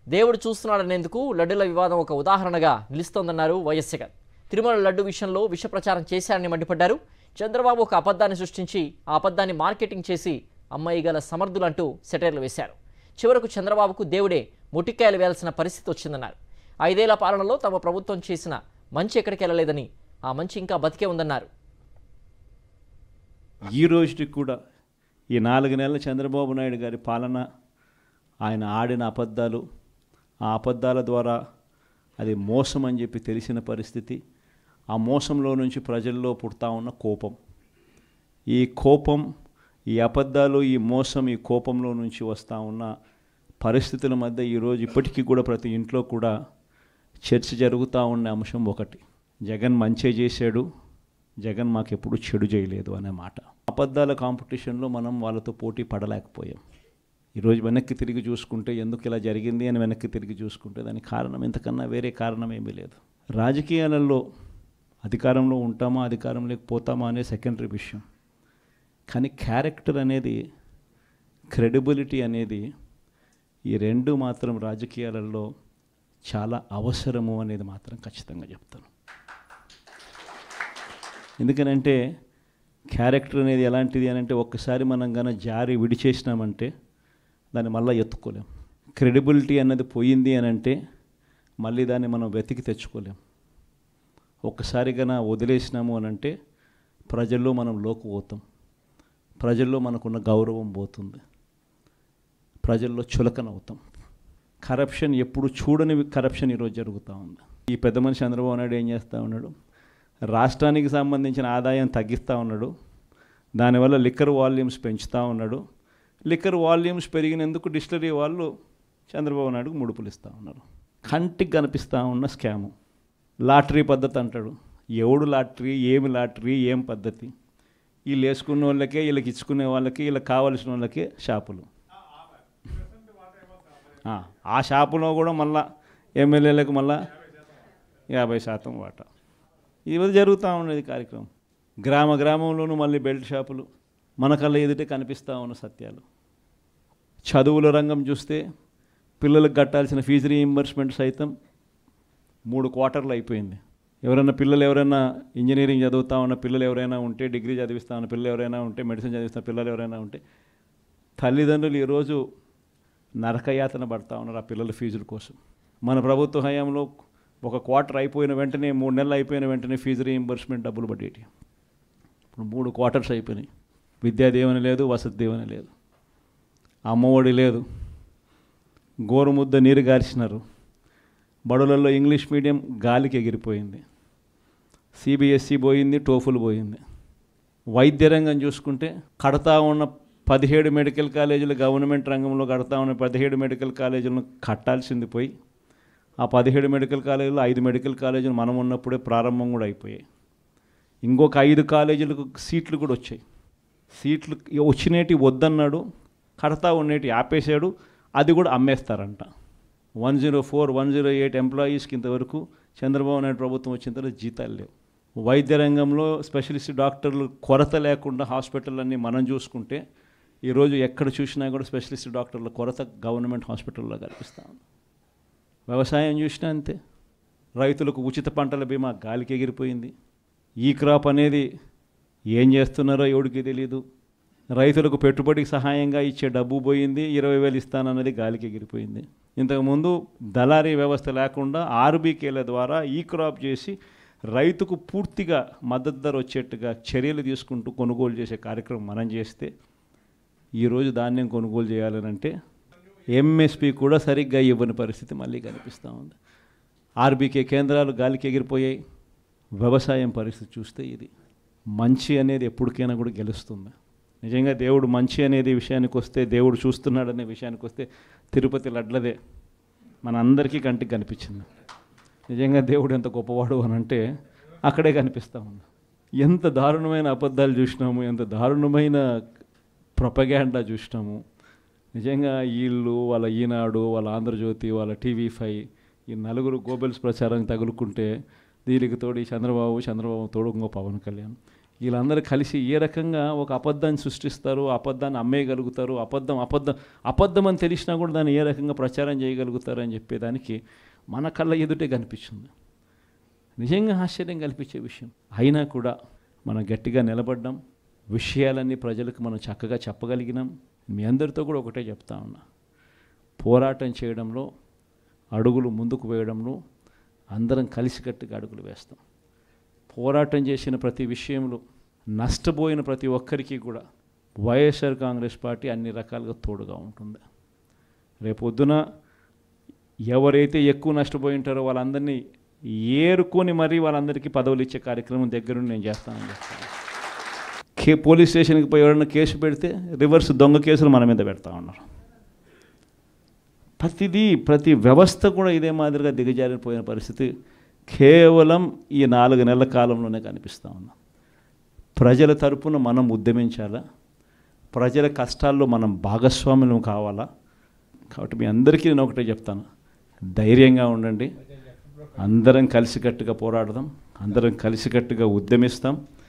దేవుడు చూస్తున్నాడనేందుకు లడ్డుల వివాదం ఒక ఉదాహరణగా నిలుస్తోందన్నారు వైఎస్ జగన్ తిరుమల లడ్డు విషయంలో విష ప్రచారం చేశారని మండిపడ్డారు చంద్రబాబు ఒక అబద్ధాన్ని సృష్టించి ఆ అబద్ధాన్ని మార్కెటింగ్ చేసి అమ్మాయి గల సమర్థులంటూ సెటైర్లు వేశారు చివరకు చంద్రబాబుకు దేవుడే ముటిక్కాయలు వేయాల్సిన పరిస్థితి వచ్చిందన్నారు ఐదేళ్ల పాలనలో తమ ప్రభుత్వం చేసిన మంచి ఎక్కడికి వెళ్ళలేదని ఆ మంచి ఇంకా బతికే ఉందన్నారు ఈ రోజుకి కూడా ఈ నాలుగు నెలల చంద్రబాబు నాయుడు గారి పాలన ఆయన ఆడిన అబద్ధాలు ఆ అబద్ధాల ద్వారా అది మోసం అని చెప్పి తెలిసిన పరిస్థితి ఆ మోసంలో నుంచి ప్రజల్లో పుడతా ఉన్న కోపం ఈ కోపం ఈ అబద్ధాలు ఈ మోసం ఈ కోపంలో నుంచి వస్తూ ఉన్న పరిస్థితుల మధ్య ఈరోజు ఇప్పటికీ కూడా ప్రతి ఇంట్లో కూడా చర్చ జరుగుతూ ఉన్న అంశం ఒకటి జగన్ మంచే చేశాడు జగన్ మాకెప్పుడు చెడు చేయలేదు అనే మాట అబద్ధాల కాంపిటీషన్లో మనం వాళ్ళతో పోటీ పడలేకపోయాం ఈరోజు వెనక్కి తిరిగి చూసుకుంటే ఎందుకు ఇలా జరిగింది అని వెనక్కి తిరిగి చూసుకుంటే దానికి కారణం ఇంతకన్నా వేరే కారణం ఏమీ లేదు రాజకీయాలలో అధికారంలో ఉంటామా అధికారం లేకపోతామా అనే సెకండరీ విషయం కానీ క్యారెక్టర్ అనేది క్రెడిబిలిటీ అనేది ఈ రెండు మాత్రం రాజకీయాలలో చాలా అవసరము అనేది మాత్రం ఖచ్చితంగా చెప్తాను ఎందుకనంటే క్యారెక్టర్ అనేది ఎలాంటిది అని అంటే ఒక్కసారి మనం కనుక జారి విడిచేసినామంటే దాన్ని మళ్ళీ ఎత్తుకోలేం క్రెడిబిలిటీ అన్నది పోయింది అని అంటే మళ్ళీ దాన్ని మనం వెతికి తెచ్చుకోలేం ఒక్కసారి కనుక వదిలేసినాము అని అంటే ప్రజల్లో మనం లోకుపోతాం ప్రజల్లో మనకున్న గౌరవం పోతుంది ప్రజల్లో చులకన అవుతాం కరప్షన్ ఎప్పుడు చూడని కరప్షన్ ఈరోజు జరుగుతూ ఉంది ఈ పెద్ద మనిషి చంద్రబాబు నాయుడు ఏం చేస్తూ ఉన్నాడు రాష్ట్రానికి సంబంధించిన ఆదాయం తగ్గిస్తూ ఉన్నాడు దానివల్ల లిక్కర్ వాల్యూమ్స్ పెంచుతూ ఉన్నాడు లిక్కర్ వాల్యూమ్స్ పెరిగినందుకు డిస్టిలరీ వాళ్ళు చంద్రబాబు నాయుడుకు ముడుపులు ఇస్తూ ఉన్నారు కంటికి కనిపిస్తూ ఉన్న స్కాము లాటరీ పద్ధతి అంటాడు ఎవడు లాటరీ ఏమి లాటరీ ఏం పద్ధతి వీళ్ళు వేసుకున్న వాళ్ళకే వీళ్ళకి ఇచ్చుకునే వాళ్ళకి వీళ్ళకి కావాల్సిన వాళ్ళకే షాపులు ఆ, ఆ షాపులో కూడా మళ్ళా ఎమ్మెల్యేలకు మళ్ళా యాభై శాతం వాటా ఇది జరుగుతూ ఉన్నది కార్యక్రమం గ్రామ గ్రామంలోనూ మళ్ళీ బెల్ట్ షాపులు మన కళ్ళ ఎదుటే కనిపిస్తూ ఉన్న సత్యాలు చదువుల రంగం చూస్తే పిల్లలకు కట్టాల్సిన ఫీజు రీయింబర్స్మెంట్ సైతం మూడు క్వార్టర్లు అయిపోయింది ఎవరైనా పిల్లలు ఎవరైనా ఇంజనీరింగ్ చదువుతా ఉన్న పిల్లలు ఎవరైనా ఉంటే డిగ్రీ చదివిస్తా ఉన్న పిల్లలు ఎవరైనా ఉంటే మెడిసిన్ చదివిస్తున్న పిల్లలు ఎవరైనా ఉంటే తల్లిదండ్రులు ఈరోజు నరకయాతన పడతా ఉన్నారు ఆ పిల్లల ఫీజుల కోసం మన ప్రభుత్వ హయాంలో ఒక క్వార్టర్ అయిపోయిన వెంటనే మూడు నెలలు అయిపోయిన వెంటనే ఫీజు రీయింబర్స్మెంట్ డబ్బులు పడేటి ఇప్పుడు మూడు క్వార్టర్స్ అయిపోయినాయి విద్యా దీవెన లేదు వసతి దీవెన లేదు అమ్మఒడి లేదు గోరుముద్ద నీరు గార్చినారు బడులలో ఇంగ్లీష్ మీడియం గాలికి ఎగిరిపోయింది సిబిఎస్ఈ పోయింది టోఫుల్ పోయింది వైద్య రంగం చూసుకుంటే కడతా ఉన్న పదిహేడు మెడికల్ కాలేజీలు గవర్నమెంట్ రంగంలో కడతా ఉన్న పదిహేడు మెడికల్ కాలేజీలను కట్టాల్సింది పోయి ఆ పదిహేడు మెడికల్ కాలేజీలు ఐదు మెడికల్ కాలేజీలు మనం ఉన్నప్పుడే ప్రారంభం కూడా అయిపోయాయి ఇంకొక ఐదు కాలేజీలకు సీట్లు కూడా వచ్చాయి సీట్లు వచ్చినేటి వద్దన్నాడు కడతా ఉండేటి ఆపేశాడు అది కూడా అమ్మేస్తారంట one zero four one zero eight ఎంప్లాయీస్కి ఇంతవరకు చంద్రబాబు నాయుడు ప్రభుత్వం వచ్చిన తర్వాత జీతాలు లేవు వైద్య రంగంలో స్పెషలిస్ట్ డాక్టర్లు కొరత లేకుండా హాస్పిటల్లన్నీ మనం చూసుకుంటే ఈరోజు ఎక్కడ చూసినా కూడా స్పెషలిస్ట్ డాక్టర్ల కొరత గవర్నమెంట్ హాస్పిటల్లో కల్పిస్తా ఉంది వ్యవసాయం చూసినా అంతే రైతులకు ఉచిత పంటల బీమా గాలికి ఎగిరిపోయింది ఈ క్రాప్ అనేది ఏం చేస్తున్నారో ఎవడికి తెలియదు రైతులకు పెట్టుబడికి సహాయంగా ఇచ్చే డబ్బు పోయింది ఇరవై వేలు ఇస్తానన్నది గాలికి ఎగిరిపోయింది ఇంతకుముందు దళారీ వ్యవస్థ లేకుండా ఆర్బీకేల ద్వారా ఈ క్రాప్ చేసి రైతుకు పూర్తిగా మద్దతు ధర వచ్చేట్టుగా చర్యలు తీసుకుంటూ కొనుగోలు చేసే కార్యక్రమం మనం చేస్తే ఈరోజు ధాన్యం కొనుగోలు చేయాలనంటే ఎంఎస్పి కూడా సరిగ్గా ఇవ్వని పరిస్థితి మళ్ళీ కనిపిస్తూ ఉంది ఆర్బీకే కేంద్రాలు గాలికి ఎగిరిపోయాయి వ్యవసాయం పరిస్థితి చూస్తే ఇది మంచి అనేది ఎప్పటికైనా కూడా గెలుస్తుంది నిజంగా దేవుడు మంచి అనేది విషయానికి వస్తే దేవుడు చూస్తున్నాడనే విషయానికి వస్తే తిరుపతి లడ్లదే మన అందరికీ కంటికి కనిపించింది నిజంగా దేవుడు ఎంత గొప్పవాడు అని అంటే అక్కడే కనిపిస్తూ ఉంది ఎంత దారుణమైన అబద్ధాలు చూసినాము ఎంత దారుణమైన ప్రొపగాండా చూసినాము నిజంగా వీళ్ళు వాళ్ళ ఈనాడు వాళ్ళ ఆంధ్రజ్యోతి వాళ్ళ టీవీ ఫైవ్ ఈ నలుగురు గోబెల్స్ ప్రచారం తగులుకుంటే దీనికి తోడు ఈ చంద్రబాబు చంద్రబాబు తోడు ఇంకో పవన్ కళ్యాణ్ వీళ్ళందరూ కలిసి ఏ రకంగా ఒక అబద్ధాన్ని సృష్టిస్తారు అబద్ధాన్ని అమ్మేయగలుగుతారు అబద్ధం అబద్ధం అబద్ధం అని తెలిసినా కూడా దాన్ని ఏ రకంగా ప్రచారం చేయగలుగుతారు అని చెప్పేదానికి మన కళ్ళ ఎదుటే కనిపించింది నిజంగా ఆశ్చర్యం కల్పించే విషయం అయినా కూడా మనం గట్టిగా నిలబడ్డాం విషయాలన్నీ ప్రజలకు మనం చక్కగా చెప్పగలిగినాం మీ అందరితో కూడా ఒకటే చెప్తా ఉన్నా పోరాటం చేయడంలో అడుగులు ముందుకు వేయడంలో అందరం కలిసికట్టుగా అడుగులు వేస్తాం పోరాటం చేసిన ప్రతి విషయంలో నష్టపోయిన ప్రతి ఒక్కరికి కూడా వైఎస్ఆర్ కాంగ్రెస్ పార్టీ అన్ని రకాలుగా తోడుగా ఉంటుంది రేపొద్దున ఎవరైతే ఎక్కువ నష్టపోయి ఉంటారో వాళ్ళందరినీ ఏరుకొని మరీ వాళ్ళందరికీ పదవులు ఇచ్చే కార్యక్రమం దగ్గరుండి నేను చేస్తానని చెప్తాను కే పోలీస్ స్టేషన్కి పోయి ఎవరైనా కేసు పెడితే రివర్స్ దొంగ కేసులు మన మీద పెడతా ఉన్నారు ప్రతిదీ ప్రతి వ్యవస్థ కూడా ఇదే మాదిరిగా దిగజారిపోయిన పరిస్థితి కేవలం ఈ నాలుగు నెలల కాలంలోనే కనిపిస్తూ ఉన్నాం ప్రజల తరపున మనం ఉద్యమించాలా ప్రజల కష్టాల్లో మనం భాగస్వాములం కావాలా కాబట్టి మీ అందరికీ నేను ఒకటే చెప్తాను ధైర్యంగా ఉండండి అందరం కలిసికట్టుగా పోరాడదాం అందరం కలిసికట్టుగా ఉద్యమిస్తాం